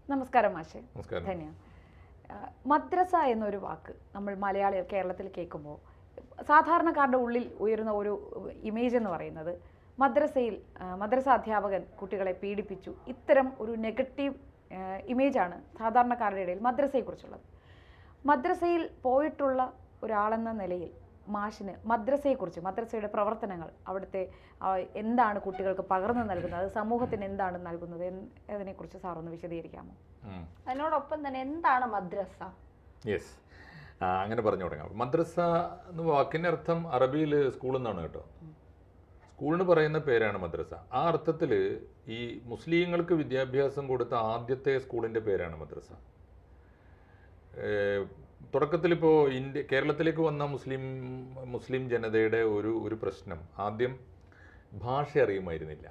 നമസ്കാരം മാഷെ നമസ്കാരം ധന്യ ആ, മദ്രസ എന്നൊരു വാക്ക് നമ്മൾ മലയാളികൾ കേരളത്തിൽ കേൾക്കുമ്പോൾ സാധാരണക്കാരുടെ ഉള്ളിൽ ഉയരുന്ന ഒരു ഇമേജ് എന്ന് പറയുന്നത് മദ്രസയിൽ ആ, മദ്രസ അധ്യാപകൻ കുട്ടികളെ പീഡിപ്പിച്ചു ഇത്തരം ഒരു നെഗറ്റീവ് ഇമേജാണ് സാധാരണക്കാരുടെ ഇടയിൽ മദ്രസയെക്കുറിച്ചുള്ളത് മദ്രസയിൽ പോയിട്ടുള്ള ഒരാളെന്ന നിലയിൽ മാഷിന് മദ്രസയെക്കുറിച്ച് മദ്രസയുടെ പ്രവർത്തനങ്ങൾ അവിടുത്തെ ആ, എന്താണ് കുട്ടികൾക്ക് പകർന്നു നൽകുന്നത് അത് സമൂഹത്തിന് എന്താണ് നൽകുന്നത് എന്ന് അതിനെക്കുറിച്ച് സാർ ഒന്ന് വിശദീകരിക്കാമോ അതിനോടൊപ്പം തന്നെ എന്താണ് മദ്രസ യെസ് അങ്ങനെ പറഞ്ഞു തുടങ്ങാം മദ്രസ എന്ന് വാക്കിൻ്റെ അർത്ഥം അറബിയിൽ സ്കൂൾ എന്നാണ് കേട്ടോ സ്കൂളിന് പറയുന്ന പേരാണ് മദ്രസ ആ അർത്ഥത്തിൽ ഈ മുസ്ലിങ്ങൾക്ക് വിദ്യാഭ്യാസം കൊടുത്ത ആദ്യത്തെ സ്കൂളിൻ്റെ പേരാണ് മദ്രസ തുടക്കത്തിൽ ഇപ്പോൾ ഇന്ത്യ കേരളത്തിലേക്ക് വന്ന മുസ്ലിം മുസ്ലിം ജനതയുടെ ഒരു ഒരു പ്രശ്നം ആദ്യം ഭാഷ അറിയുമായിരുന്നില്ല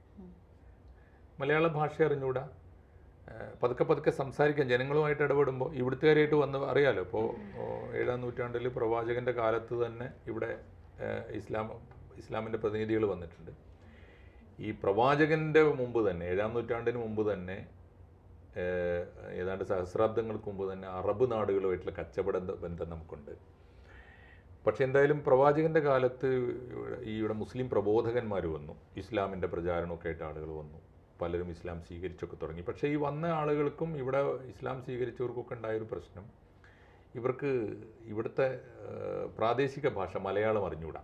മലയാള ഭാഷ അറിഞ്ഞുകൂടാ ഏഹ് പതുക്കെ പതുക്കെ സംസാരിക്കാൻ ജനങ്ങളുമായിട്ട് ഇടപെടുമ്പോൾ ഇവിടുത്തുകാരായിട്ട് വന്ന് അറിയാലോ ഇപ്പോൾ ഏഴാം നൂറ്റാണ്ടിൽ പ്രവാചകൻ്റെ കാലത്ത് തന്നെ ഇവിടെ ഏഹ് ഇസ്ലാം ഇസ്ലാമിൻ്റെ പ്രതിനിധികൾ വന്നിട്ടുണ്ട് ഈ പ്രവാചകൻ്റെ മുമ്പ് തന്നെ ഏഴാം നൂറ്റാണ്ടിന് മുമ്പ് തന്നെ ഏഹ് ഏതാണ്ട് സഹസ്രാബ്ദങ്ങൾക്ക് മുമ്പ് തന്നെ അറബ് നാടുകളുമായിട്ടുള്ള കച്ചവട ബന്ധം നമുക്കുണ്ട് പക്ഷെ എന്തായാലും പ്രവാചകന്റെ കാലത്ത് ഇവിടെ- ഈ ഇവിടെ മുസ്ലിം പ്രബോധകന്മാർ വന്നു ഇസ്ലാമിൻ്റെ പ്രചാരണമൊക്കെ ആയിട്ട് ആളുകൾ വന്നു പലരും ഇസ്ലാം സ്വീകരിച്ചൊക്കെ തുടങ്ങി പക്ഷേ ഈ വന്ന ആളുകൾക്കും ഇവിടെ ഇസ്ലാം സ്വീകരിച്ചവർക്കൊക്കെ ഉണ്ടായൊരു പ്രശ്നം ഇവർക്ക് ഇവിടുത്തെ ഏഹ്, പ്രാദേശിക ഭാഷ മലയാളം അറിഞ്ഞുകൂടാ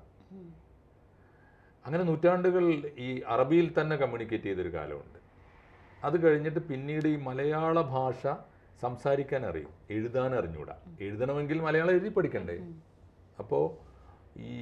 അങ്ങനെ നൂറ്റാണ്ടുകൾ ഈ അറബിയിൽ തന്നെ കമ്മ്യൂണിക്കേറ്റ് ചെയ്തൊരു കാലമുണ്ട് അത് കഴിഞ്ഞിട്ട് പിന്നീട് ഈ മലയാള ഭാഷ സംസാരിക്കാൻ അറിയും എഴുതാൻ അറിഞ്ഞൂടാ എഴുതണമെങ്കിൽ മലയാളം എഴുതി പഠിക്കണ്ടേ അപ്പോൾ ഈ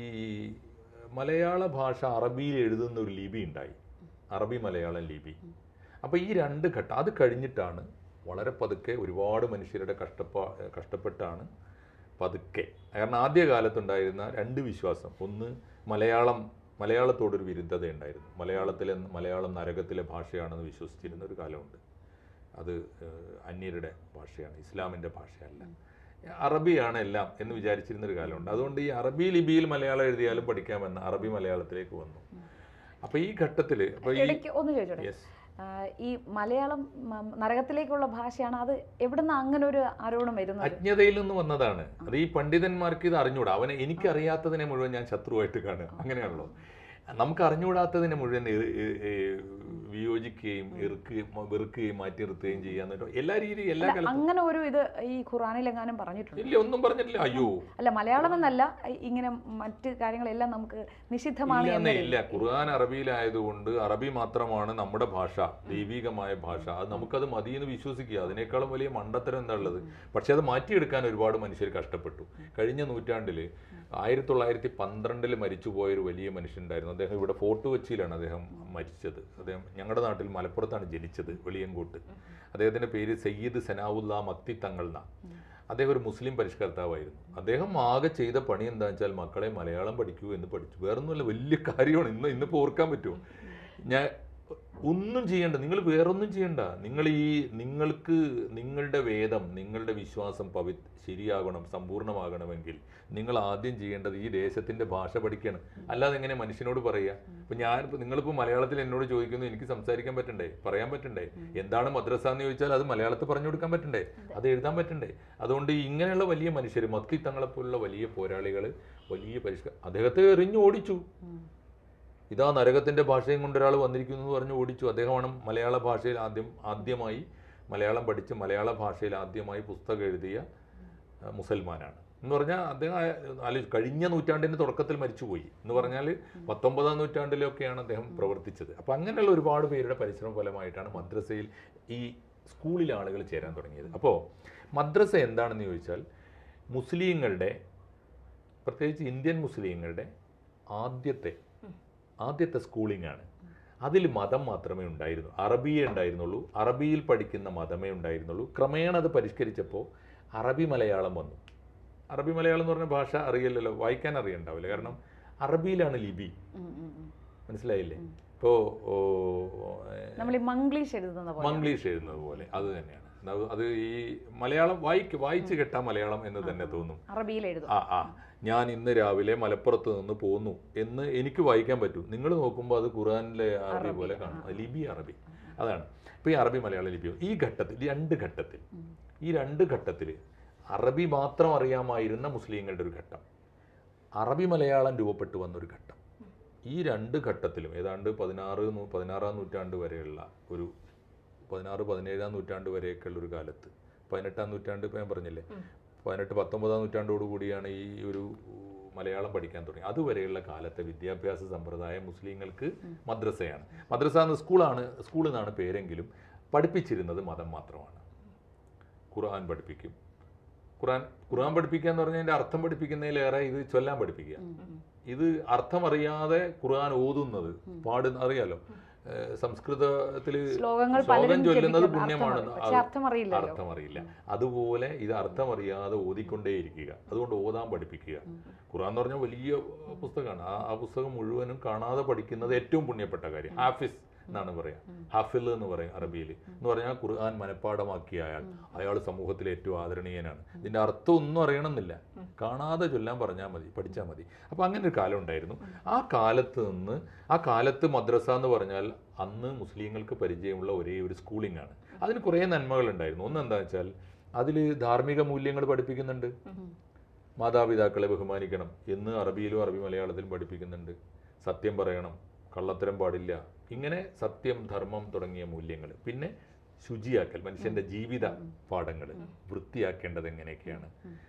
മലയാള ഭാഷ അറബിയിൽ എഴുതുന്ന ഒരു ലിപി ഉണ്ടായി അറബി മലയാളം ലിപി അപ്പോൾ ഈ രണ്ട് ഘട്ടം അത് കഴിഞ്ഞിട്ടാണ് വളരെ പതുക്കെ ഒരുപാട് മനുഷ്യരുടെ കഷ്ടപ്പാ കഷ്ടപ്പെട്ടാണ് പതുക്കെ കാരണം ആദ്യ കാലത്തുണ്ടായിരുന്ന രണ്ട് വിശ്വാസം ഒന്ന് മലയാളം മലയാളത്തോടൊരു വിരുദ്ധത ഉണ്ടായിരുന്നു മലയാളത്തിലെ മലയാളം നരകത്തിലെ ഭാഷയാണെന്ന് വിശ്വസിച്ചിരുന്ന ഒരു കാലമുണ്ട് അത് ഏഹ്, അന്യരുടെ ഭാഷയാണ് ഇസ്ലാമിൻ്റെ ഭാഷയല്ല അറബിയാണ് എല്ലാം എന്ന് വിചാരിച്ചിരുന്ന ഒരു കാലമുണ്ട് അതുകൊണ്ട് ഈ അറബി ലിപിയിൽ മലയാളം എഴുതിയാലും പഠിക്കാമെന്ന് അറബി മലയാളത്തിലേക്ക് വന്നു അപ്പോൾ ഈ ഘട്ടത്തിൽ അപ്പോൾ ഈ ഇടയ്ക്ക് ഒന്ന് ചോദിച്ചോട്ടെ യെസ് ആ, ഈ മലയാളം മ, നരകത്തിലേക്കുള്ള ഭാഷയാണ് അത് എവിടുന്ന് അങ്ങനെ ഒരു ആരോപണം വരുന്നത് അജ്ഞതയിൽ നിന്ന് വന്നതാണ് അത് ഈ പണ്ഡിതന്മാർക്ക് ഇത് അറിഞ്ഞൂടാ അവനെ എനിക്കറിയാത്തതിനെ മുഴുവൻ ഞാൻ ശത്രുവായിട്ട് കാണുക അങ്ങനെയാണല്ലോ നമുക്ക് അറിഞ്ഞുകൂടാത്തതിനെ മുഴുവൻ എ- എ- എ- വിയോജിക്കുകയും എറുക്കുകയും വെറുക്കുകയും മാറ്റി നിർത്തുകയും ചെയ്യാന്ന് കേട്ടോ എല്ലാ രീതിയും എല്ലാ അല്ല, കാലത്തും അങ്ങനെ ഒരു ഇത് ഈ ഖുറാനിലെങ്ങാനും പറഞ്ഞിട്ടുണ്ട് ഇല്ല ഒന്നും പറഞ്ഞിട്ടില്ല അയ്യോ അല്ല മലയാളം എന്നല്ല ഈ ഇങ്ങനെ മറ്റ് കാര്യങ്ങളെല്ലാം നമുക്ക് നിഷിദ്ധമാണ് ഇല്ലെന്നേ എന്ന് ഇല്ല ഖുർആൻ അറബിയിലായതുകൊണ്ട് അറബി മാത്രമാണ് നമ്മുടെ ഭാഷ ദൈവികമായ ഭാഷ അത് നമുക്കത് മതി എന്ന് വിശ്വസിക്കുക അതിനേക്കാളും വലിയ മണ്ടത്തരം എന്താ ഉള്ളത് പക്ഷെ അത് മാറ്റിയെടുക്കാൻ ഒരുപാട് മനുഷ്യർ കഷ്ടപ്പെട്ടു കഴിഞ്ഞ നൂറ്റാണ്ടിൽ ആയിരത്തി തൊള്ളായിരത്തി പന്ത്രണ്ടിൽ മരിച്ചുപോയ ഒരു വലിയ മനുഷ്യനുണ്ടായിരുന്നു അദ്ദേഹം ഇവിടെ ഫോർട്ട് കൊച്ചിയിലാണ് അദ്ദേഹം മരിച്ചത് അദ്ദേഹം ഞങ്ങളുടെ നാട്ടിൽ മലപ്പുറത്താണ് ജനിച്ചത് വെളിയങ്കോട്ട് അദ്ദേഹത്തിന്റെ പേര് സയ്യിദ് സനാവുല്ല മക്തി തങ്ങൾ എന്നാ അദ്ദേഹം ഒരു മുസ്ലിം പരിഷ്കർത്താവായിരുന്നു അദ്ദേഹം ആകെ ചെയ്ത പണി എന്താണെന്ന് വെച്ചാൽ മക്കളെ മലയാളം പഠിക്കൂ എന്ന് പഠിച്ചു വേറൊന്നുമല്ല വലിയ കാര്യമാണ് ഇന്ന് ഇന്നിപ്പോൾ ഓർക്കാൻ പറ്റുമോ ഞാൻ ഒന്നും ചെയ്യണ്ട നിങ്ങൾ വേറൊന്നും ചെയ്യണ്ട നിങ്ങൾ ഈ നിങ്ങൾക്ക് നിങ്ങളുടെ വേദം നിങ്ങളുടെ വിശ്വാസം പവി ശരിയാകണം സമ്പൂർണ്ണമാകണമെങ്കിൽ നിങ്ങൾ ആദ്യം ചെയ്യേണ്ടത് ഈ ദേശത്തിന്റെ ഭാഷ പഠിക്കണം അല്ലാതെ എങ്ങനെ മനുഷ്യനോട് പറയുക ഇപ്പൊ ഞാൻ നിങ്ങളിപ്പോൾ മലയാളത്തിൽ എന്നോട് ചോദിക്കുന്നു എനിക്ക് സംസാരിക്കാൻ പറ്റണ്ടേ പറയാൻ പറ്റണ്ടേ എന്താണ് മദ്രസ എന്ന് ചോദിച്ചാൽ അത് മലയാളത്തിൽ പറഞ്ഞു കൊടുക്കാൻ പറ്റണ്ടേ അത് എഴുതാൻ പറ്റണ്ടേ അതുകൊണ്ട് ഇങ്ങനെയുള്ള വലിയ മനുഷ്യർ മത്തി തങ്ങളെപ്പോലുള്ള വലിയ പോരാളികൾ വലിയ പരിഷ്ക അദ്ദേഹത്തെ എറിഞ്ഞു ഓടിച്ചു ഇതാ നരകത്തിന്റെ ഭാഷയും കൊണ്ട് ഒരാൾ വന്നിരിക്കുന്നു എന്ന് പറഞ്ഞ് ഓടിച്ചു അദ്ദേഹമാണ് മലയാള ഭാഷയിൽ ആദ്യം ആദ്യമായി മലയാളം പഠിച്ച് മലയാള ഭാഷയിൽ ആദ്യമായി പുസ്തകം എഴുതിയ ആ, മുസൽമാനാണ് എന്ന് പറഞ്ഞാൽ അദ്ദേഹം ആ- ആലോചിച്ച് കഴിഞ്ഞ നൂറ്റാണ്ടിന്റെ തുടക്കത്തിൽ മരിച്ചുപോയി എന്ന് പറഞ്ഞാൽ പത്തൊമ്പതാം നൂറ്റാണ്ടിലൊക്കെയാണ് അദ്ദേഹം പ്രവർത്തിച്ചത് അപ്പം അങ്ങനെയുള്ള ഒരുപാട് പേരുടെ പരിശ്രമ ഫലമായിട്ടാണ് മദ്രസയിൽ ഈ സ്കൂളിൽ ആളുകൾ ചേരാൻ തുടങ്ങിയത് അപ്പോൾ മദ്രസ എന്താണെന്ന് ചോദിച്ചാൽ മുസ്ലിങ്ങളുടെ പ്രത്യേകിച്ച് ഇന്ത്യൻ മുസ്ലിങ്ങളുടെ ആദ്യത്തെ ആദ്യത്തെ സ്കൂളിംഗ് ആണ് അതിൽ മതം മാത്രമേ ഉണ്ടായിരുന്നു അറബിയേ ഉണ്ടായിരുന്നുള്ളൂ അറബിയിൽ പഠിക്കുന്ന മതമേ ഉണ്ടായിരുന്നുള്ളൂ ക്രമേണ അത് പരിഷ്കരിച്ചപ്പോൾ അറബി മലയാളം വന്നു അറബി മലയാളം എന്ന് പറഞ്ഞ ഭാഷ അറിയില്ലല്ലോ വായിക്കാൻ അറിയണ്ടാവില്ല കാരണം അറബിയിലാണ് ലിപി ഉം, ഉം, ഉം. മനസ്സിലായില്ലേ ഇപ്പോൾ നമ്മൾ ഈ മംഗ്ലീഷ് എഴുതുന്ന പോലെ മംഗ്ലീഷ് എഴുതുന്നത് പോലെ അത് തന്നെയാണ് അത് അത് ഈ മലയാളം വായിക്ക് വായിച്ച് കേട്ടാൽ മലയാളം എന്ന് തന്നെ തോന്നും അറബിയിൽ എഴുതും ആ ആ ഞാൻ ഇന്ന് രാവിലെ മലപ്പുറത്ത് നിന്ന് പോന്നു എന്ന് എനിക്ക് വായിക്കാൻ പറ്റും നിങ്ങൾ നോക്കുമ്പോൾ അത് ഖുറാനിലെ അറബി പോലെ കാണും അത് ലിബി അറബി അതാണ് ഇപ്പോൾ ഈ അറബി മലയാള ലിപി ഈ ഘട്ടത്തിൽ ഈ രണ്ട് ഘട്ടത്തിൽ ഈ രണ്ട് ഘട്ടത്തിൽ അറബി മാത്രം അറിയാമായിരുന്ന മുസ്ലിങ്ങളുടെ ഒരു ഘട്ടം അറബി മലയാളം രൂപപ്പെട്ടു വന്നൊരു ഘട്ടം ഈ രണ്ട് ഘട്ടത്തിലും ഏതാണ്ട് പതിനാറ് നൂ- പതിനാറാം നൂറ്റാണ്ട് വരെയുള്ള ഒരു പതിനാറ് പതിനേഴാം നൂറ്റാണ്ട് വരെയൊക്കെയുള്ള ഒരു കാലത്ത് പതിനെട്ടാം നൂറ്റാണ്ട് ഇപ്പം ഞാൻ പറഞ്ഞില്ലേ പതിനെട്ട് പത്തൊമ്പതാം നൂറ്റാണ്ടോടു കൂടിയാണ് ഈ ഒരു മലയാളം പഠിക്കാൻ തുടങ്ങി അതുവരെയുള്ള കാലത്തെ വിദ്യാഭ്യാസ സമ്പ്രദായം മുസ്ലിങ്ങൾക്ക് മദ്രസയാണ് മദ്രസ എന്ന സ്കൂളാണ് സ്കൂൾ എന്നാണ് പേരെങ്കിലും പഠിപ്പിച്ചിരുന്നത് മതം മാത്രമാണ് ഖുർആൻ പഠിപ്പിക്കും ഖുർആൻ ഖുർആൻ പഠിപ്പിക്കുക എന്ന് പറഞ്ഞാൽ അതിൻ്റെ അർത്ഥം പഠിപ്പിക്കുന്നതിലേറെ ഇത് ചൊല്ലാൻ പഠിപ്പിക്കുക ഇത് അർത്ഥമറിയാതെ ഖുർആൻ ഓതുന്നത് പാടുന്ന അറിയാലോ ഏഹ് സംസ്കൃതത്തിൽ ശ്ലോകങ്ങൾ ശ്ലോകം പലരും ചൊല്ലുന്നത് ജപിക്കും, പുണ്യമാണ് അർത്ഥം അറിയും. പക്ഷെ അർത്ഥം അറിയില്ലല്ലോ. അർത്ഥമറിയില്ല അതുപോലെ ഇത് അർത്ഥമറിയാതെ ഓതിക്കൊണ്ടേയിരിക്കുക അതുകൊണ്ട് ഓതാൻ പഠിപ്പിക്കുക ഖുർആൻ എന്ന് പറഞ്ഞാൽ വലിയ പുസ്തകമാണ് ആ ആ പുസ്തകം മുഴുവനും കാണാതെ പഠിക്കുന്നത് ഏറ്റവും പുണ്യപ്പെട്ട കാര്യം ഹാഫിസ് എന്നാണ് പറയാം ഹാഫിൽ എന്ന് പറയും അറബിയിൽ എന്ന് പറഞ്ഞാൽ ഖുർആൻ മനഃപ്പാടമാക്കിയ അയാൾ അയാൾ സമൂഹത്തിൽ ഏറ്റവും ആദരണീയനാണ് ഇതിന്റെ അർത്ഥം ഒന്നും അറിയണമെന്നില്ല കാണാതെ ചൊല്ലാൻ പറഞ്ഞാൽ മതി പഠിച്ചാൽ മതി അപ്പോൾ അങ്ങനെ ഒരു കാലം ഉണ്ടായിരുന്നു ആ കാലത്ത് നിന്ന് ആ കാലത്ത് മദ്രസ എന്ന് പറഞ്ഞാൽ അന്ന് മുസ്ലിങ്ങൾക്ക് പരിചയമുള്ള ഒരേ ഒരു സ്കൂളിംഗ് ആണ് അതിന് കുറേ നന്മകൾ ഉണ്ടായിരുന്നു ഒന്ന് എന്താ വെച്ചാൽ അതിൽ ധാർമ്മിക മൂല്യങ്ങൾ പഠിപ്പിക്കുന്നുണ്ട് മാതാപിതാക്കളെ ബഹുമാനിക്കണം എന്ന് അറബിയിലും അറബി മലയാളത്തിലും പഠിപ്പിക്കുന്നുണ്ട് സത്യം പറയണം കള്ളത്തരം പാടില്ല ഇങ്ങനെ സത്യം ധർമ്മം തുടങ്ങിയ മൂല്യങ്ങൾ പിന്നെ ശുചിയാക്കൽ മനുഷ്യന്റെ ജീവിത പാഠങ്ങൾ വൃത്തിയാക്കേണ്ടത് എങ്ങനെയൊക്കെയാണ്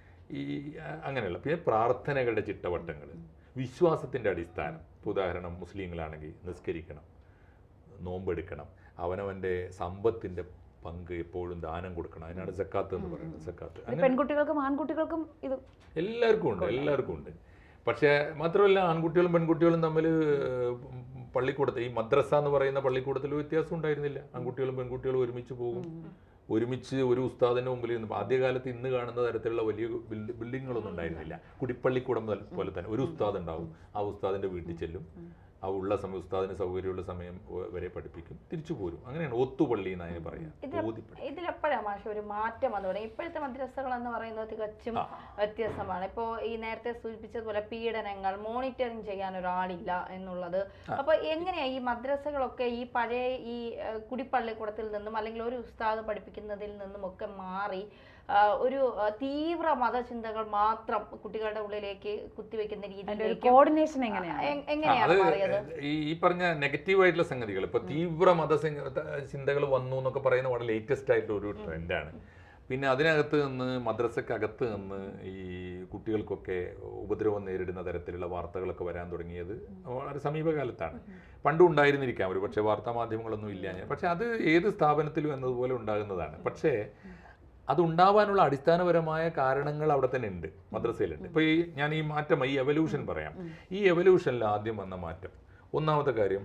ഈ അ- അങ്ങനെയുള്ള പിന്നെ പ്രാർത്ഥനകളുടെ ചിട്ടവട്ടങ്ങൾ വിശ്വാസത്തിന്റെ അടിസ്ഥാനം ഇപ്പൊ ഉദാഹരണം മുസ്ലിങ്ങളാണെങ്കിൽ നിസ്കരിക്കണം നോമ്പെടുക്കണം അവനവന്റെ സമ്പത്തിന്റെ പങ്ക് എപ്പോഴും ദാനം കൊടുക്കണം അതിനാണ് സക്കാത്ത് എന്ന് പറയുന്നത് സക്കാത്ത് ഇത് അങ്ങനെ പെൺകുട്ടികൾക്കും ആൺകുട്ടികൾക്കും ഇത് എല്ലാവർക്കും ഉണ്ട് എല്ലാവർക്കും ഉണ്ട് പക്ഷേ മാത്രമല്ല ആൺകുട്ടികളും പെൺകുട്ടികളും തമ്മിൽ പള്ളിക്കൂടത്തിൽ ഈ മദ്രസ എന്ന് പറയുന്ന പള്ളിക്കൂടത്തിൽ വ്യത്യാസം ഉണ്ടായിരുന്നില്ല ആൺകുട്ടികളും പെൺകുട്ടികളും ഒരുമിച്ച് പോകും ഒരുമിച്ച് ഒരു ഉസ്താദിന്റെ മുമ്പിൽ നിന്ന് ആദ്യകാലത്ത് ഇന്ന് കാണുന്ന തരത്തിലുള്ള വലിയ ബിൽഡി- ബിൽഡിങ്ങുകളൊന്നും ഉണ്ടായിരുന്നില്ല കുടിപ്പള്ളിക്കൂടം പോലെ- പോലെ തന്നെ ഒരു ഉസ്താദ് ഉണ്ടാവും ആ ഉസ്താദിന്റെ വീട്ടിൽ ചെല്ലും ആ ഉള്ള സമയം ഉസ്താദിന് സൗകര്യമുള്ള സമയം വരെ പഠിപ്പിക്കും തിരിച്ചു പോരും അങ്ങനെയാണ് ഒത്തുപള്ളി എന്ന് അതിന് പറയാം ഇത് ഓതിപ്പള്ളി ഇതിലെപ്പോഴാണ് മാഷ ഒരു മാറ്റം വന്നു തുടങ്ങി ഇപ്പോഴത്തെ മദ്രസകൾ എന്ന് പറയുന്നത് തികച്ചും വ്യത്യസ്തമാണ് ഇപ്പോൾ ഈ നേരത്തെ സൂചിപ്പിച്ചതുപോലെ പീഡനങ്ങൾ മോണിറ്ററിങ് ചെയ്യാൻ ഒരാളില്ല എന്നുള്ളത് അപ്പൊ എങ്ങനെയാ ഈ മദ്രസകളൊക്കെ ഈ പഴയ ഈ ഏഹ്, കുടിപ്പള്ളിക്കൂടത്തിൽ നിന്നും അല്ലെങ്കിൽ ഒരു ഉസ്താദ് പഠിപ്പിക്കുന്നതിൽ നിന്നും ഒക്കെ മാറി ആ, ഒരു ആ, തീവ്ര മതചിന്തകൾ മാത്രം കുട്ടികളുടെ ഉള്ളിലേക്ക് കുത്തിവെക്കുന്ന അതിന്റെ ഒരു രീതിയിലേക്ക് കോർഡിനേഷൻ എങ്ങനെയാണ് എ- എങ്ങനെയാണ് മാറിയത് ഈ ഈ പറഞ്ഞ നെഗറ്റീവ് ആയിട്ടുള്ള സംഗതികൾ ഇപ്പൊ തീവ്ര മത ചിന്തകൾ വന്നു എന്നൊക്കെ പറയുന്ന വളരെ ലേറ്റസ്റ്റ് ആയിട്ടുള്ള ഒരു ട്രെൻഡാണ് പിന്നെ അതിനകത്ത് നിന്ന് മദ്രസക്കകത്ത് നിന്ന് ഈ കുട്ടികൾക്കൊക്കെ ഉപദ്രവം നേരിടുന്ന തരത്തിലുള്ള വാർത്തകളൊക്കെ വരാൻ തുടങ്ങിയത് വളരെ സമീപകാലത്താണ് പണ്ടും ഉണ്ടായിരുന്നിരിക്കാം ഒരു പക്ഷേ വാർത്താ മാധ്യമങ്ങളൊന്നും ഇല്ല ഞാൻ പക്ഷെ അത് ഏത് സ്ഥാപനത്തിലും എന്നതുപോലെ ഉണ്ടാകുന്നതാണ് പക്ഷേ അതുണ്ടാവാനുള്ള അടിസ്ഥാനപരമായ കാരണങ്ങൾ അവിടെ തന്നെ ഉണ്ട് മദ്രസയിലുണ്ട് ഇപ്പോൾ ഈ ഞാൻ ഈ മാറ്റം ഈ എവല്യൂഷൻ പറയാം ഈ എവല്യൂഷനിൽ ആദ്യം വന്ന മാറ്റം ഒന്നാമത്തെ കാര്യം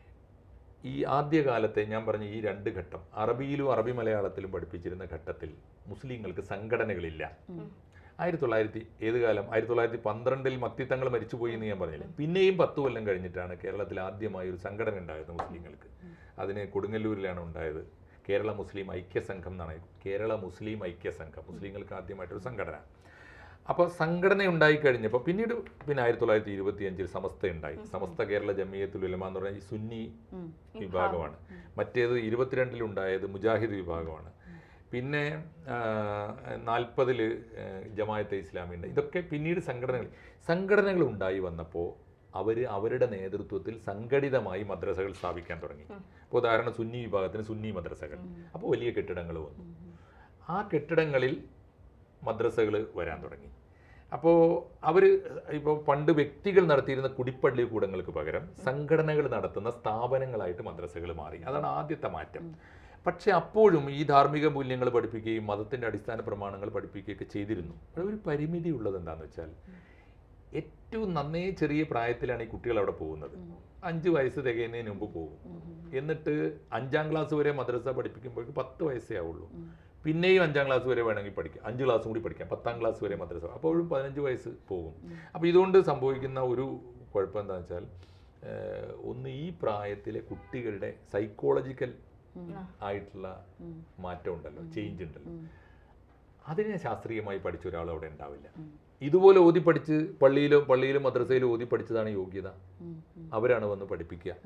ഈ ആദ്യകാലത്തെ ഞാൻ പറഞ്ഞ ഈ രണ്ട് ഘട്ടം അറബിയിലും അറബി മലയാളത്തിലും പഠിപ്പിച്ചിരുന്ന ഘട്ടത്തിൽ മുസ്ലിങ്ങൾക്ക് സംഘടനകളില്ല ആയിരത്തി തൊള്ളായിരത്തി ഏത് കാലം ആയിരത്തി തൊള്ളായിരത്തി പന്ത്രണ്ടിൽ മത്തിത്തങ്ങൾ മരിച്ചുപോയി എന്ന് ഞാൻ പറഞ്ഞില്ലേ പിന്നെയും പത്ത് കൊല്ലം കഴിഞ്ഞിട്ടാണ് കേരളത്തിൽ ആദ്യമായി ഒരു സംഘടന ഉണ്ടായത് മുസ്ലിങ്ങൾക്ക് അതിന് കൊടുങ്ങല്ലൂരിലാണ് ഉണ്ടായത് കേരള മുസ്ലിം ഐക്യ സംഘം എന്നാണ് കേരള മുസ്ലിം ഐക്യ സംഘം മുസ്ലിങ്ങൾക്ക് ആദ്യമായിട്ടൊരു സംഘടന അപ്പോൾ സംഘടന ഉണ്ടായി കഴിഞ്ഞപ്പോൾ പിന്നീട് പിന്നെ ആയിരത്തി തൊള്ളായിരത്തി ഇരുപത്തി അഞ്ചിൽ സമസ്ത ഉണ്ടായി സമസ്ത കേരള ജമിയത്തുൽ ഉലമ എന്ന് പറഞ്ഞാൽ ഈ സുന്നി വിഭാഗമാണ് മറ്റേത് ഇരുപത്തിരണ്ടിലുണ്ടായത് മുജാഹിദ് വിഭാഗമാണ് പിന്നെ നാൽപ്പതിൽ ജമായത്തെ ഇസ്ലാമി ഉണ്ട് ഇതൊക്കെ പിന്നീട് സംഘടനകൾ സംഘടനകൾ ഉണ്ടായി വന്നപ്പോൾ അവർ അവരുടെ നേതൃത്വത്തിൽ സംഘടിതമായി മദ്രസകൾ സ്ഥാപിക്കാൻ തുടങ്ങി ഇപ്പോൾ ഉദാഹരണം സുന്നി വിഭാഗത്തിന് സുന്നി മദ്രസകൾ അപ്പോൾ വലിയ കെട്ടിടങ്ങൾ വന്നു ആ കെട്ടിടങ്ങളിൽ മദ്രസകൾ വരാൻ തുടങ്ങി അപ്പോൾ അവർ ഇപ്പോൾ പണ്ട് വ്യക്തികൾ നടത്തിയിരുന്ന കുടിപ്പള്ളി കൂടങ്ങൾക്ക് പകരം സംഘടനകൾ നടത്തുന്ന സ്ഥാപനങ്ങളായിട്ട് മദ്രസകൾ മാറി അതാണ് ആദ്യത്തെ മാറ്റം പക്ഷെ അപ്പോഴും ഈ ധാർമ്മിക മൂല്യങ്ങൾ പഠിപ്പിക്കുകയും മതത്തിൻ്റെ അടിസ്ഥാന പ്രമാണങ്ങൾ പഠിപ്പിക്കുകയൊക്കെ ചെയ്തിരുന്നു അവിടെ ഒരു പരിമിതി ഉള്ളത് എന്താണെന്ന് വെച്ചാൽ ഏറ്റവും നന്നേ ചെറിയ പ്രായത്തിലാണ് ഈ കുട്ടികൾ അവിടെ പോകുന്നത് അഞ്ച് വയസ്സ് തികയുന്നതിന് മുമ്പ് പോകും എന്നിട്ട് അഞ്ചാം ക്ലാസ് വരെ മദ്രസ പഠിപ്പിക്കുമ്പോഴേക്ക് പത്ത് വയസ്സേ ആവുള്ളൂ പിന്നെയും അഞ്ചാം ക്ലാസ് വരെ വേണമെങ്കിൽ പഠിക്കാം അഞ്ച് ക്ലാസ്സും കൂടി പഠിക്കാം പത്താം ക്ലാസ് വരെ മദ്രസ അപ്പോഴും പതിനഞ്ച് വയസ്സ് പോകും അപ്പോൾ ഇതുകൊണ്ട് സംഭവിക്കുന്ന ഒരു കുഴപ്പം എന്താണെന്ന് വെച്ചാൽ ഏഹ്, ഒന്ന് ഈ പ്രായത്തിലെ കുട്ടികളുടെ സൈക്കോളജിക്കൽ ആയിട്ടുള്ള മാറ്റം ഉണ്ടല്ലോ ചേഞ്ച് ഉണ്ടല്ലോ അതിനെ ശാസ്ത്രീയമായി പഠിച്ച ഒരാൾ അവിടെ ഉണ്ടാവില്ല ഇതുപോലെ ഓതി പഠിച്ച് പള്ളിയിലോ പള്ളിയിലും മദ്രസയിലും ഓതി പഠിച്ചതാണ് യോഗ്യത അവരാണ് വന്ന് പഠിപ്പിക്കുക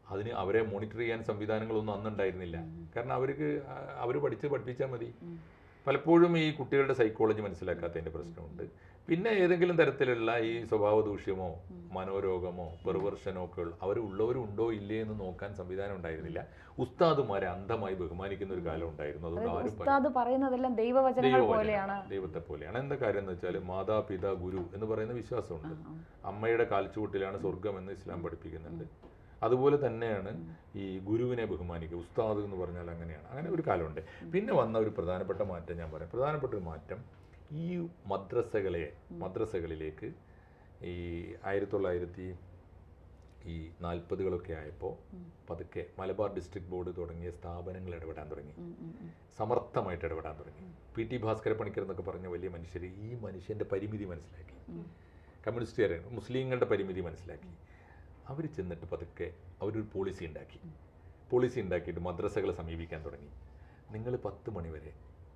അതിന് അവരെ മോണിറ്റർ ചെയ്യാൻ സംവിധാനങ്ങളൊന്നും അന്നുണ്ടായിരുന്നില്ല കാരണം അവർക്ക് അവർ പഠിച്ച് പഠിപ്പിച്ചാൽ മതി പലപ്പോഴും ഈ കുട്ടികളുടെ സൈക്കോളജി മനസ്സിലാക്കാത്തതിൻ്റെ പ്രശ്നമുണ്ട് പിന്നെ ഏതെങ്കിലും തരത്തിലുള്ള ഈ സ്വഭാവ ദൂഷ്യമോ മനോരോഗമോ പെർവർഷനോ ഒക്കെ ഉള്ള അവർ ഉള്ളവരുണ്ടോ ഇല്ലേ എന്ന് നോക്കാൻ സംവിധാനം ഉണ്ടായിരുന്നില്ല ഉസ്താദുമാരെ അന്ധമായി ബഹുമാനിക്കുന്ന ഒരു കാലം ഉണ്ടായിരുന്നു അതുകൊണ്ട് അതായത് ആരും ഉസ്താദ് പറയുന്നതെല്ലാം ദൈവവചനങ്ങൾ ദൈവവചനം, പോലെയാണ് ദൈവത്തെ പോലെയാണ് എന്താ കാര്യം എന്ന് വെച്ചാൽ മാതാപിതാ ഗുരു എന്ന് പറയുന്ന വിശ്വാസമുണ്ട് അമ്മയുടെ കാൽച്ചുവട്ടിലാണ് സ്വർഗം എന്ന് ഇസ്ലാം പഠിപ്പിക്കുന്നുണ്ട് അതുപോലെ തന്നെയാണ് ഈ ഗുരുവിനെ ബഹുമാനിക്കുക ഉസ്താദ് എന്ന് പറഞ്ഞാൽ അങ്ങനെയാണ് അങ്ങനെ ഒരു കാലമുണ്ട് പിന്നെ വന്ന ഒരു പ്രധാനപ്പെട്ട മാറ്റം ഞാൻ പറയാം പ്രധാനപ്പെട്ട ഒരു മാറ്റം ഈ മദ്രസകളെ മദ്രസകളിലേക്ക് ഈ ആയിരത്തി തൊള്ളായിരത്തി ഈ നാൽപ്പതുകളൊക്കെ ആയപ്പോൾ പതുക്കെ മലബാർ ഡിസ്ട്രിക്ട് ബോർഡ് തുടങ്ങിയ സ്ഥാപനങ്ങൾ ഇടപെടാൻ തുടങ്ങി സമർത്ഥമായിട്ട് ഇടപെടാൻ തുടങ്ങി പി ടി ഭാസ്കര പണിക്കർ എന്നൊക്കെ പറഞ്ഞ വലിയ മനുഷ്യർ ഈ മനുഷ്യൻ്റെ പരിമിതി മനസ്സിലാക്കി കമ്മ്യൂണിസ്റ്റുകാരെ മുസ്ലിങ്ങളുടെ പരിമിതി മനസ്സിലാക്കി അവർ ചെന്നിട്ട് പതുക്കെ അവരൊരു പോളിസി ഉണ്ടാക്കി പോളിസി ഉണ്ടാക്കിയിട്ട് മദ്രസകളെ സമീപിക്കാൻ തുടങ്ങി നിങ്ങൾ പത്ത് മണി വരെ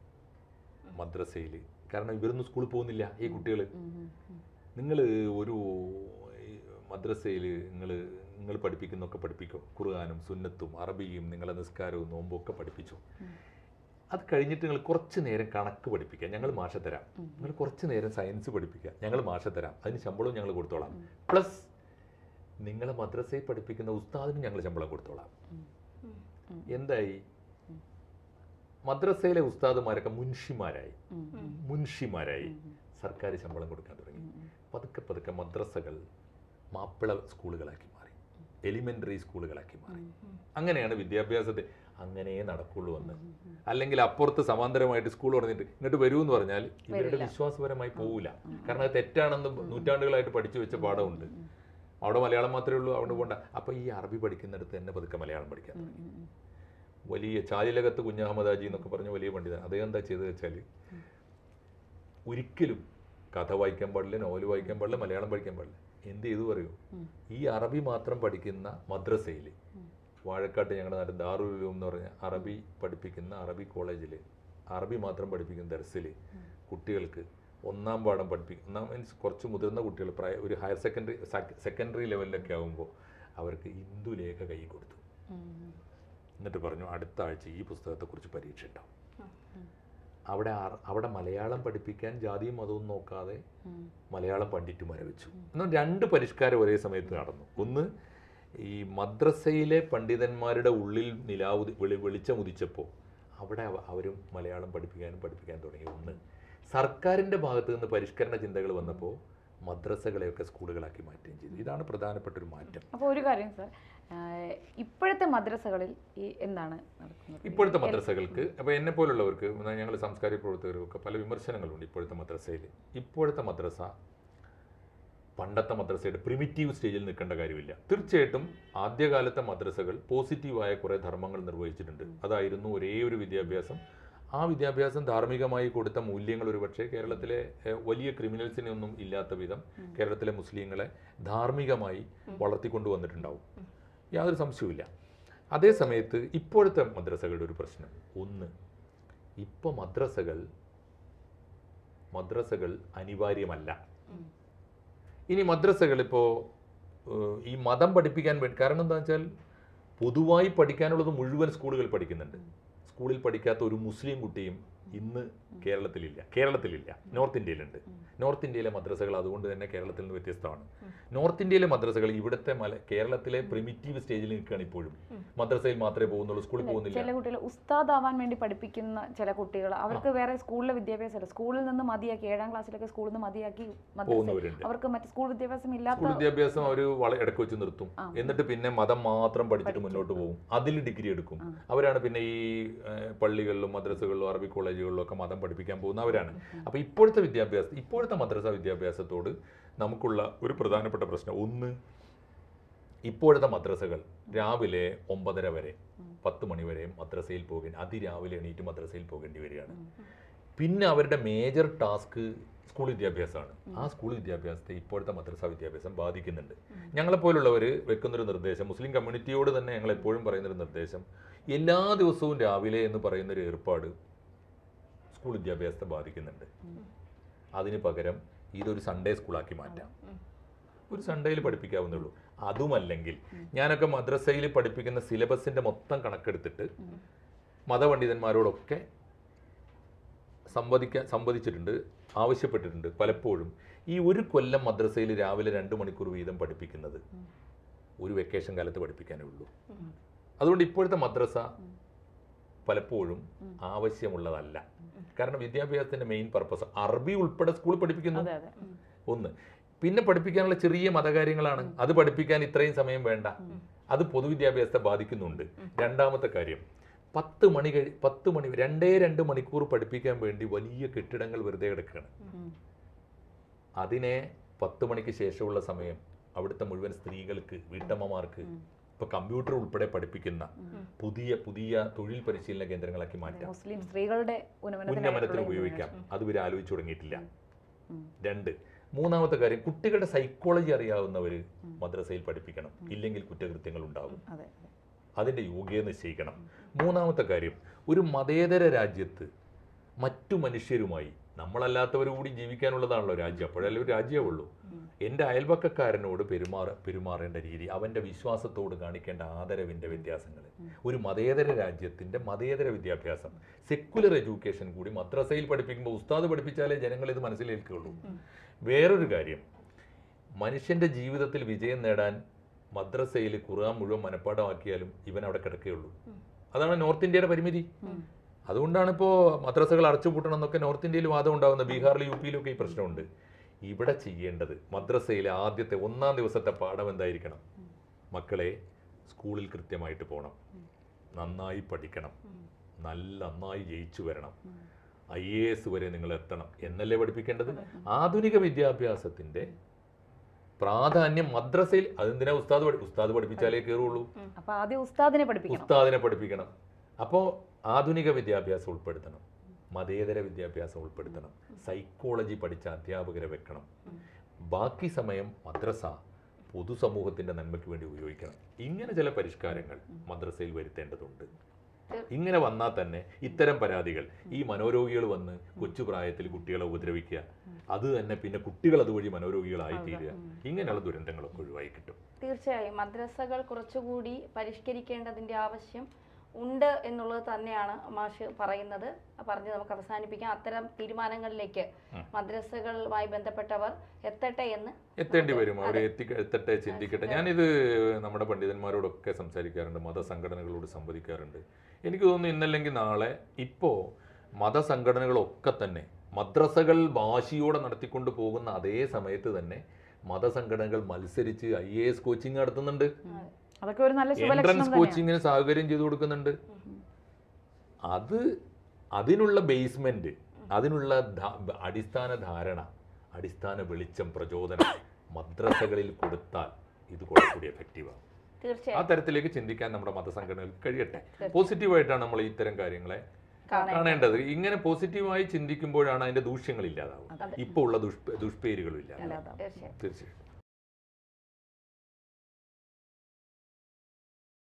മദ്രസയിൽ കാരണം ഇവരൊന്നും സ്കൂളിൽ പോകുന്നില്ല ഈ കുട്ടികൾ നിങ്ങൾ ഒരു മദ്രസയിൽ നിങ്ങൾ നിങ്ങൾ പഠിപ്പിക്കുന്നൊക്കെ പഠിപ്പിക്കും ഖുർആാനും സുന്നത്തും അറബിയും നിങ്ങളെ നിസ്കാരവും നോമ്പും ഒക്കെ പഠിപ്പിച്ചു അത് കഴിഞ്ഞിട്ട് നിങ്ങൾ കുറച്ച് നേരം കണക്ക് പഠിപ്പിക്കുക ഞങ്ങൾ മാഷ തരാം നിങ്ങൾ കുറച്ച് നേരം സയൻസ് പഠിപ്പിക്കുക ഞങ്ങൾ മാഷ തരാം അതിന് ശമ്പളവും ഞങ്ങൾ കൊടുത്തോളാം പ്ലസ് നിങ്ങളെ മദ്രസയിൽ പഠിപ്പിക്കുന്ന ഉസ്താദിന് ഞങ്ങൾ ശമ്പളം കൊടുത്തോളാം എന്തായി മദ്രസയിലെ ഉസ്താദുമാരൊക്കെ മുൻഷിമാരായി മുൻഷിമാരായി സർക്കാർ ശമ്പളം കൊടുക്കാൻ തുടങ്ങി പതുക്കെ പതുക്കെ മദ്രസകൾ മാപ്പിള സ്കൂളുകളാക്കി മാറി എലിമെൻ്ററി സ്കൂളുകളാക്കി മാറി അങ്ങനെയാണ് വിദ്യാഭ്യാസത്തെ അങ്ങനെ നടക്കുള്ളൂ എന്ന് അല്ലെങ്കിൽ അപ്പുറത്ത് സമാന്തരമായിട്ട് സ്കൂൾ തുടങ്ങിയിട്ട് ഇങ്ങോട്ട് വരൂ എന്ന് പറഞ്ഞാൽ ഇവരുടെ വിശ്വാസപരമായി പോവില്ല കാരണം അത് തെറ്റാണെന്ന് നൂറ്റാണ്ടുകളായിട്ട് പഠിച്ചു വെച്ച പാഠമുണ്ട് അവിടെ മലയാളം മാത്രമേ ഉള്ളൂ അവിടെ പോകണ്ട അപ്പോൾ ഈ അറബി പഠിക്കുന്നിടത്ത് തന്നെ പതുക്കെ മലയാളം പഠിക്കാൻ തുടങ്ങി വലിയ ചാലിലകത്ത് കുഞ്ഞഹമ്മദാജി എന്നൊക്കെ പറഞ്ഞ വലിയ പണ്ഡിതൻ അദ്ദേഹം എന്താ ചെയ്തത് വെച്ചാൽ ഒരിക്കലും കഥ വായിക്കാൻ പാടില്ല നോവൽ വായിക്കാൻ പാടില്ല മലയാളം പഠിക്കാൻ പാടില്ല എന്ത് ചെയ്തു പറയൂ ഈ അറബി മാത്രം പഠിക്കുന്ന മദ്രസയിൽ വാഴക്കാട്ട് ഞങ്ങളുടെ നാട്ടിൽ ദാറുലും എന്ന് പറഞ്ഞ അറബി പഠിപ്പിക്കുന്ന അറബി കോളേജിൽ അറബി മാത്രം പഠിപ്പിക്കുന്ന ദർസിൽ കുട്ടികൾക്ക് ഒന്നാം പാഠം പഠിപ്പിക്കും ഒന്നാം മീൻസ് കുറച്ച് മുതിർന്ന കുട്ടികൾ പ്രായ ഒരു ഹയർ സെക്കൻഡറി സെക്കൻഡറി ലെവലിലൊക്കെ ആകുമ്പോൾ അവർക്ക് ഹിന്ദുലേഖ കൈ കൊടുത്തു എന്നിട്ട് പറഞ്ഞു അടുത്ത ആഴ്ച ഈ പുസ്തകത്തെക്കുറിച്ച് പരീക്ഷ ഉണ്ടാവും അവിടെ അറ- അവിടെ മലയാളം പഠിപ്പിക്കാൻ ജാതിയും മതവും നോക്കാതെ മലയാളം പണ്ഡിറ്റുമാരെ വെച്ചു എന്നാൽ രണ്ട് പരിഷ്കാരം ഒരേ സമയത്ത് നടന്നു ഒന്ന് ഈ മദ്രസയിലെ പണ്ഡിതന്മാരുടെ ഉള്ളിൽ നിലാവ് ഉദി- വെളി വെളിച്ചം ഉദിച്ചപ്പോൾ അവിടെ അവ- അവരും മലയാളം പഠിപ്പിക്കാനും പഠിപ്പിക്കാൻ തുടങ്ങി ഒന്ന് സർക്കാരിൻ്റെ ഭാഗത്ത് നിന്ന് പരിഷ്കരണ ചിന്തകൾ വന്നപ്പോൾ മദ്രസകളെയൊക്കെ സ്കൂളുകളാക്കി മാറ്റുകയും ചെയ്തു ഇതാണ് പ്രധാനപ്പെട്ട ഒരു മാറ്റം അപ്പോൾ ഒരു കാര്യം സാർ ആഹ് ഇപ്പോഴത്തെ മദ്രസകളിൽ ഈ എന്താണ് നടക്കുന്നത് ഇപ്പോഴത്തെ മദ്രസകൾക്ക് അപ്പോൾ എന്നെ പോലുള്ളവർക്ക് ഞങ്ങൾ സാംസ്കാരിക പ്രവർത്തകർക്കൊക്കെ പല വിമർശനങ്ങളുണ്ട് ഇപ്പോഴത്തെ മദ്രസയിൽ ഇപ്പോഴത്തെ മദ്രസ പണ്ടത്തെ മദ്രസയുടെ പ്രിമിറ്റീവ് സ്റ്റേജിൽ നിൽക്കേണ്ട കാര്യമില്ല തീർച്ചയായിട്ടും ആദ്യകാലത്തെ മദ്രസകൾ പോസിറ്റീവായ കുറേ ധർമ്മങ്ങൾ നിർവഹിച്ചിട്ടുണ്ട് അതായിരുന്നു ഒരേ ഒരു വിദ്യാഭ്യാസം ആ വിദ്യാഭ്യാസം ധാർമ്മികമായി കൊടുത്ത മൂല്യങ്ങൾ ഒരുപക്ഷെ കേരളത്തിലെ ഏഹ്, വലിയ ക്രിമിനൽസിനെ ഒന്നും ഇല്ലാത്ത വിധം കേരളത്തിലെ മുസ്ലിങ്ങളെ ധാർമ്മികമായി വളർത്തിക്കൊണ്ടുവന്നിട്ടുണ്ടാവും യാതൊരു സംശയവുമില്ല അതേ സമയത്ത് ഇപ്പോഴത്തെ മദ്രസകളുടെ ഒരു പ്രശ്നം ഒന്ന് ഇപ്പോൾ മദ്രസകൾ മദ്രസകൾ അനിവാര്യമല്ല ഇനി മദ്രസകൾ ഇപ്പോൾ ഈ മതം പഠിപ്പിക്കാൻ വേണ്ടി കാരണം എന്താ വെച്ചാൽ പൊതുവായി പഠിക്കാനുള്ളത് മുഴുവൻ സ്കൂളുകൾ പഠിക്കുന്നുണ്ട് സ്കൂളിൽ പഠിക്കാത്ത ഒരു മുസ്ലിം കുട്ടിയും ഇന്ന് കേരളത്തിലില്ല കേരളത്തിലില്ല നോർത്ത് ഇന്ത്യയിലുണ്ട് നോർത്ത് ഇന്ത്യയിലെ മദ്രസകൾ അതുകൊണ്ട് തന്നെ കേരളത്തിൽ നിന്ന് വ്യത്യസ്തമാണ് നോർത്ത് ഇന്ത്യയിലെ മദ്രസകൾ ഇവിടുത്തെ മല കേരളത്തിലെ പ്രിമിറ്റീവ് സ്റ്റേജിൽ നിൽക്കുകയാണ് ഇപ്പോഴും മദ്രസയിൽ മാത്രമേ പോകുന്നുള്ളൂ സ്കൂളിൽ പോകുന്നില്ല ചില കുട്ടികൾ ഉസ്താദ് ആവാൻ വേണ്ടി പഠിപ്പിക്കുന്ന ചില കുട്ടികൾ അവർക്ക് വേറെ സ്കൂളിലെ വിദ്യാഭ്യാസമല്ല സ്കൂളിൽ നിന്ന് മതിയാക്കി ഏഴാം ക്ലാസ്സിലൊക്കെ സ്കൂളിൽ നിന്ന് മതിയാക്കി മദ്രസ പോകുന്നവരുണ്ട് അവർക്ക് മറ്റേ സ്കൂൾ വിദ്യാഭ്യാസം ഇല്ലാത്ത സ്കൂൾ വിദ്യാഭ്യാസം അവർ വള ഇടയ്ക്ക് വെച്ച് നിർത്തും എന്നിട്ട് പിന്നെ മതം മാത്രം പഠിച്ചിട്ട് മുന്നോട്ട് പോകും അതിൽ ഡിഗ്രി എടുക്കും അവരാണ് പിന്നെ ഈ ഏഹ്, പള്ളികളിലും മദ്രസകളിലും അറബി കോളേജുകളിലും ഒക്കെ മതം പഠിപ്പിക്കാൻ പോകുന്നവരാണ് അപ്പോൾ ഇപ്പോഴത്തെ വിദ്യാഭ്യാസം ഇപ്പോഴത്തെ മദ്രസ വിദ്യാഭ്യാസത്തോട് നമുക്കുള്ള ഒരു പ്രധാനപ്പെട്ട പ്രശ്നം ഒന്ന് ഇപ്പോഴത്തെ മദ്രസകൾ രാവിലെ ഒമ്പതര വരെ പത്ത് മണി വരെ മദ്രസയിൽ പോകേണ്ടി അതിരാവിലെ എണീറ്റ് മദ്രസയിൽ പോകേണ്ടി വരികയാണ് പിന്നെ അവരുടെ മേജർ ടാസ്ക് സ്കൂൾ വിദ്യാഭ്യാസമാണ് ആ സ്കൂൾ വിദ്യാഭ്യാസത്തെ ഇപ്പോഴത്തെ മദ്രസ വിദ്യാഭ്യാസം ബാധിക്കുന്നുണ്ട് ഞങ്ങളെപ്പോലുള്ളവർ വെക്കുന്നൊരു നിർദ്ദേശം മുസ്ലിം കമ്മ്യൂണിറ്റിയോട് തന്നെ ഞങ്ങൾ എപ്പോഴും പറയുന്നൊരു നിർദ്ദേശം എല്ലാ ദിവസവും രാവിലെ എന്ന് പറയുന്നൊരു ഏർപ്പാട് സ്കൂൾ വിദ്യാഭ്യാസത്തെ ബാധിക്കുന്നുണ്ട് അതിന് പകരം ഇതൊരു സൺഡേ സ്കൂളാക്കി മാറ്റാം ഒരു സൺഡേയിൽ പഠിപ്പിക്കാവുന്നേ ഉള്ളൂ അതുമല്ലെങ്കിൽ ഞാനൊക്കെ മദ്രസയിൽ പഠിപ്പിക്കുന്ന സിലബസിന്റെ മൊത്തം കണക്കെടുത്തിട്ട് മതപണ്ഡിതന്മാരോടൊക്കെ സംവദിക്കാൻ സംവദിച്ചിട്ടുണ്ട് ആവശ്യപ്പെട്ടിട്ടുണ്ട് പലപ്പോഴും ഈ ഒരു കൊല്ലം മദ്രസയിൽ രാവിലെ രണ്ട് മണിക്കൂർ വീതം പഠിപ്പിക്കുന്നത് ഒരു വെക്കേഷൻ കാലത്ത് പഠിപ്പിക്കാനേ ഉള്ളൂ അതുകൊണ്ട് ഇപ്പോഴത്തെ മദ്രസ പലപ്പോഴും ആവശ്യമുള്ളതല്ല കാരണം വിദ്യാഭ്യാസത്തിന്റെ മെയിൻ പർപ്പസ് അറബി ഉൾപ്പെടെ സ്കൂളിൽ പഠിപ്പിക്കുന്നു അതെ അതെ ഉം. ഒന്ന് പിന്നെ പഠിപ്പിക്കാനുള്ള ചെറിയ മതകാര്യങ്ങളാണ് അത് പഠിപ്പിക്കാൻ ഇത്രയും സമയം വേണ്ട അത് പൊതുവിദ്യാഭ്യാസത്തെ ബാധിക്കുന്നുണ്ട് രണ്ടാമത്തെ കാര്യം പത്ത് മണി കഴി പത്ത് മണി രണ്ടേ രണ്ട് മണിക്കൂർ പഠിപ്പിക്കാൻ വേണ്ടി വലിയ കെട്ടിടങ്ങൾ വെറുതെ കിടക്കുകയാണ് ഉം. അതിനെ പത്ത് മണിക്ക് ശേഷമുള്ള സമയം അവിടുത്തെ മുഴുവൻ സ്ത്രീകൾക്ക് വീട്ടമ്മമാർക്ക് ഇപ്പൊ കമ്പ്യൂട്ടർ ഉൾപ്പെടെ പഠിപ്പിക്കുന്ന പുതിയ പുതിയ തൊഴിൽ പരിശീലന കേന്ദ്രങ്ങളാക്കി മാറ്റാം മുസ്ലിം സ്ത്രീകളുടെ ഉന്നമനത്തിന് ഉന്നമനത്തിനായിട്ടുള്ള ഉപയോഗിക്കാം അത് ഇവർ ആലോചിച്ചു തുടങ്ങിയിട്ടില്ല ഉം. രണ്ട് മൂന്നാമത്തെ കാര്യം കുട്ടികളുടെ സൈക്കോളജി അറിയാവുന്നവർ മദ്രസയിൽ പഠിപ്പിക്കണം ഇല്ലെങ്കിൽ കുറ്റകൃത്യങ്ങൾ ഉണ്ടാകും അതെ അതെ. അതിൻ്റെ യോഗ്യത നിശ്ചയിക്കണം മൂന്നാമത്തെ കാര്യം ഒരു മതേതര രാജ്യത്ത് മറ്റു മനുഷ്യരുമായി നമ്മളല്ലാത്തവർ കൂടി ജീവിക്കാനുള്ളതാണല്ലോ രാജ്യം അപ്പോഴല്ലേ ഒരു രാജ്യമുള്ളൂ എൻ്റെ അയൽപക്കക്കാരനോട് പെരുമാറ പെരുമാറേണ്ട രീതി അവൻ്റെ വിശ്വാസത്തോട് കാണിക്കേണ്ട ആദരവിൻ്റെ വ്യത്യാസങ്ങൾ ഒരു മതേതര രാജ്യത്തിൻ്റെ മതേതര വിദ്യാഭ്യാസം സെക്കുലർ എഡ്യൂക്കേഷൻ കൂടി മദ്രസയിൽ പഠിപ്പിക്കുമ്പോൾ ഉസ്താദ് പഠിപ്പിച്ചാലേ ജനങ്ങൾ ഇത് മനസ്സിലേൽക്കുള്ളൂ വേറൊരു കാര്യം മനുഷ്യൻ്റെ ജീവിതത്തിൽ വിജയം നേടാൻ മദ്രസയിൽ ഖുർആൻ മുഴുവൻ മനഃപ്പാടമാക്കിയാലും ഇവൻ അവിടെ കിടക്കുകയുള്ളൂ അതാണ് നോർത്ത് ഇന്ത്യയുടെ പരിമിതി അതുകൊണ്ടാണ് ഇപ്പോൾ മദ്രസകൾ അടച്ചുപൂട്ടണം എന്നൊക്കെ നോർത്ത് ഇന്ത്യയിൽ വാദം ഉണ്ടാകുന്നത് ബീഹാറിലും യു പിയിലും ഒക്കെ ഈ പ്രശ്നമുണ്ട് ഇവിടെ ചെയ്യേണ്ടത് മദ്രസയിലെ ആദ്യത്തെ ഒന്നാം ദിവസത്തെ പാഠം എന്തായിരിക്കണം മക്കളെ സ്കൂളിൽ കൃത്യമായിട്ട് പോകണം നന്നായി പഠിക്കണം നല്ല നന്നായി ജയിച്ചു വരണം ഐ എ എസ് വരെ നിങ്ങൾ എത്തണം എന്നല്ലേ പഠിപ്പിക്കേണ്ടത് ആധുനിക വിദ്യാഭ്യാസത്തിന്റെ പ്രാധാന്യം മദ്രസയിൽ അതെന്തിനാ ഉസ്താദ് പഠി- ഉസ്താദ് പഠിപ്പിച്ചാലേ കയറുള്ളൂ അപ്പൊ ആദ്യം ഉസ്താദിനെ പഠിപ്പിക്കണം ഉസ്താദിനെ പഠിപ്പിക്കണം അപ്പോൾ ആധുനിക വിദ്യാഭ്യാസം ഉൾപ്പെടുത്തണം മതേതര വിദ്യാഭ്യാസം ഉൾപ്പെടുത്തണം സൈക്കോളജി പഠിച്ച അധ്യാപകരെ വെക്കണം ബാക്കി സമയം മദ്രസ പൊതുസമൂഹത്തിന്റെ നന്മയ്ക്ക് വേണ്ടി ഉപയോഗിക്കണം ഇങ്ങനെ ചില പരിഷ്കാരങ്ങൾ മദ്രസയിൽ വരുത്തേണ്ടതുണ്ട് ഇങ്ങനെ വന്നാൽ തന്നെ ഇത്തരം പരാതികൾ ഈ മനോരോഗികൾ വന്ന് കൊച്ചു പ്രായത്തിൽ കുട്ടികളെ ഉപദ്രവിക്കുക അത് തന്നെ പിന്നെ കുട്ടികൾ അതുവഴി മനോരോഗികളായി തീരുക ഇങ്ങനെയുള്ള ദുരന്തങ്ങളൊക്കെ ഒഴിവായി കിട്ടും തീർച്ചയായും മദ്രസകൾ കുറച്ചുകൂടി പരിഷ്കരിക്കേണ്ടതിന്റെ ആവശ്യം ഉണ്ട് എന്നുള്ളത് തന്നെയാണ് മാഷ് പറയുന്നത് പറഞ്ഞ് നമുക്ക് അവസാനിപ്പിക്കാം അത്തരം തീരുമാനങ്ങളിലേക്ക് മദ്രസകളുമായി ബന്ധപ്പെട്ടവർ എത്തട്ടെ എന്ന് എത്തേണ്ടി വരും അവരെ എത്തി എത്തട്ടെ ചിന്തിക്കട്ടെ ഞാനിത് നമ്മുടെ പണ്ഡിതന്മാരോടൊക്കെ സംസാരിക്കാറുണ്ട് മതസംഘടനകളോട് സംവദിക്കാറുണ്ട് എനിക്ക് തോന്നുന്നു ഇന്നല്ലെങ്കിൽ നാളെ ഇപ്പോൾ മതസംഘടനകളൊക്കെ തന്നെ മദ്രസകൾ വാശിയോടെ നടത്തിക്കൊണ്ട് പോകുന്ന അതേ സമയത്ത് തന്നെ മതസംഘടനകൾ മത്സരിച്ച് ഐ എ എസ് കോച്ചിങ് നടത്തുന്നുണ്ട് അതൊക്കെ ഒരു നല്ല ശുഭലക്ഷണം എൻട്രൻസ് തന്നെയാണ് കോച്ചിങ്ങിന് സൗകര്യം ചെയ്തു കൊടുക്കുന്നുണ്ട് അത് അതിനുള്ള ബേസ്മെന്റ് അതിനുള്ള ധാ- അടിസ്ഥാന ധാരണ അടിസ്ഥാന വെളിച്ചം പ്രചോദനം മദ്രസകളിൽ കൊടുത്താൽ ഇത് കുറച്ചുകൂടി എഫക്റ്റീവ് ആവും ആ തീർച്ചയായും തരത്തിലേക്ക് ചിന്തിക്കാൻ നമ്മുടെ മതസംഘടനകൾക്ക് കഴിയട്ടെ പോസിറ്റീവായിട്ടാണ് നമ്മൾ ഇത്തരം കാര്യങ്ങളെ കാണേണ്ടത്. കാണേണ്ടത് ഇങ്ങനെ പോസിറ്റീവായി ചിന്തിക്കുമ്പോഴാണ് അതിന്റെ ദൂഷ്യങ്ങൾ ഇല്ലാതാവുക ഇപ്പോൾ ഉള്ള ദുഷ്പ ദുഷ്പേരുകളും ഇല്ലാതാവുക അല്ലാതെ തീർച്ചയായും തീർച്ചയായും